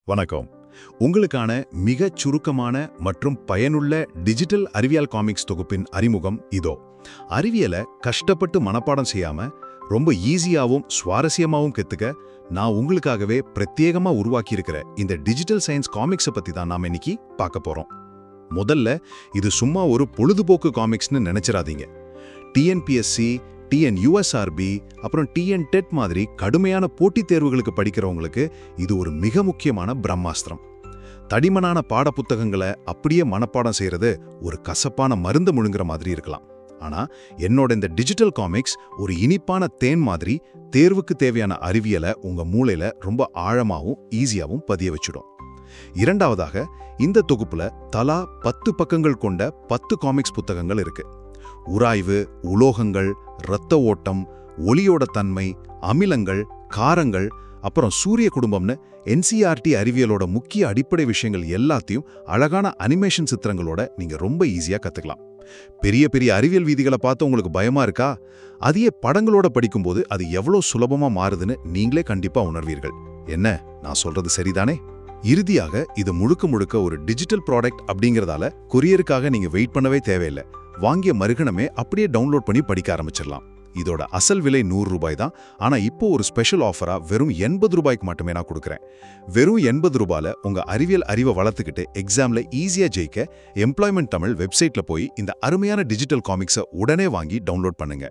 வணக்கம் உங்களுக்கான மிகச் சுருக்கமான மற்றும் பயனுள்ள டிஜிட்டல் அறிவியல் காமிக்ஸ் தொகுப்பின் அறிமுகம் இதோ அறிவியலை கஷ்டப்பட்டு மனப்பாடம் செய்யாம ரொம்ப ஈஸியாவும் சுவாரஸ்யமாவும் கத்துக்க நான் உங்களுக்காகவே பிரத்யேகமா உருவாக்கியிருக்கிற இந்த டிஜிட்டல் சயின்ஸ் காமிக்ஸை பத்தி தான் நாம இன்னைக்கு பார்க்க போறோம் முதல்ல இது சும்மா ஒரு பொழுதுபோக்கு காமிக்ஸ்னு நினைச்சிராதீங்க டிஎன்பிஎஸ்சி டிஎன் யூஎஸ்ஆர்பி அப்புறம் டிஎன் டெட் மாதிரி கடுமையான போட்டித் தேர்வுகளுக்கு படிக்கிறவங்களுக்கு இது ஒரு மிக முக்கியமான பிரம்மாஸ்திரம் தடிமனான பாடப்புத்தகங்களை அப்படியே மனப்பாடம் செய்யறது ஒரு கசப்பான மருந்து முழுங்குற மாதிரி இருக்கலாம் ஆனா என்னோட இந்த டிஜிட்டல் காமிக்ஸ் ஒரு இனிப்பான தேன் மாதிரி தேர்வுக்கு தேவையான அறிவியலை உங்க மூளையில ரொம்ப ஆழமாவும் ஈஸியாவும் பதிய வச்சிடும் இரண்டாவதாக இந்த தொகுப்புல தலா பத்து பக்கங்கள் கொண்ட பத்து காமிக்ஸ் புத்தகங்கள் இருக்கு உராய்வு உலோகங்கள் இரத்த ஓட்டம் ஒளியோட தன்மை அமிலங்கள் காரங்கள் அப்புறம் சூரிய குடும்பம்னு என்சிஆர்டி அறிவியலோட முக்கிய அடிப்படை விஷயங்கள் எல்லாத்தையும் அழகான அனிமேஷன் சித்திரங்களோட நீங்க ரொம்ப ஈஸியா கத்துக்கலாம் பெரிய பெரிய அறிவியல் வீதிகளை பார்த்து உங்களுக்கு பயமா இருக்கா அதையே படங்களோட படிக்கும்போது அது எவ்வளோ சுலபமா மாறுதுன்னு நீங்களே கண்டிப்பா உணர்வீர்கள் என்ன நான் சொல்றது சரிதானே இறுதியாக இது முழுக்க முழுக்க ஒரு டிஜிட்டல் ப்ராடக்ட் அப்படிங்கறதால கொரியருக்காக நீங்க வெயிட் பண்ணவே தேவையில்லை வாங்கிய மறுகணமே அப்படியே டவுன்லோட் பண்ணி படிக்க ஆரம்பிச்சிடலாம் இதோட அசல் விலை நூறு ரூபாய் தான் ஆனா இப்போ ஒரு ஸ்பெஷல் ஆஃபரா வெறும் எண்பது ரூபாய்க்கு மட்டுமே நான் கொடுக்குறேன் வெறும் எண்பது ரூபாயில உங்க அறிவியல் அறிவை வளர்த்துக்கிட்டு எக்ஸாம்ல ஈஸியா ஜெயிக்க எம்ப்ளாய்மெண்ட் தமிழ் வெப்சைட்ல போய் இந்த அருமையான டிஜிட்டல் காமிக்ஸை உடனே வாங்கி டவுன்லோட் பண்ணுங்க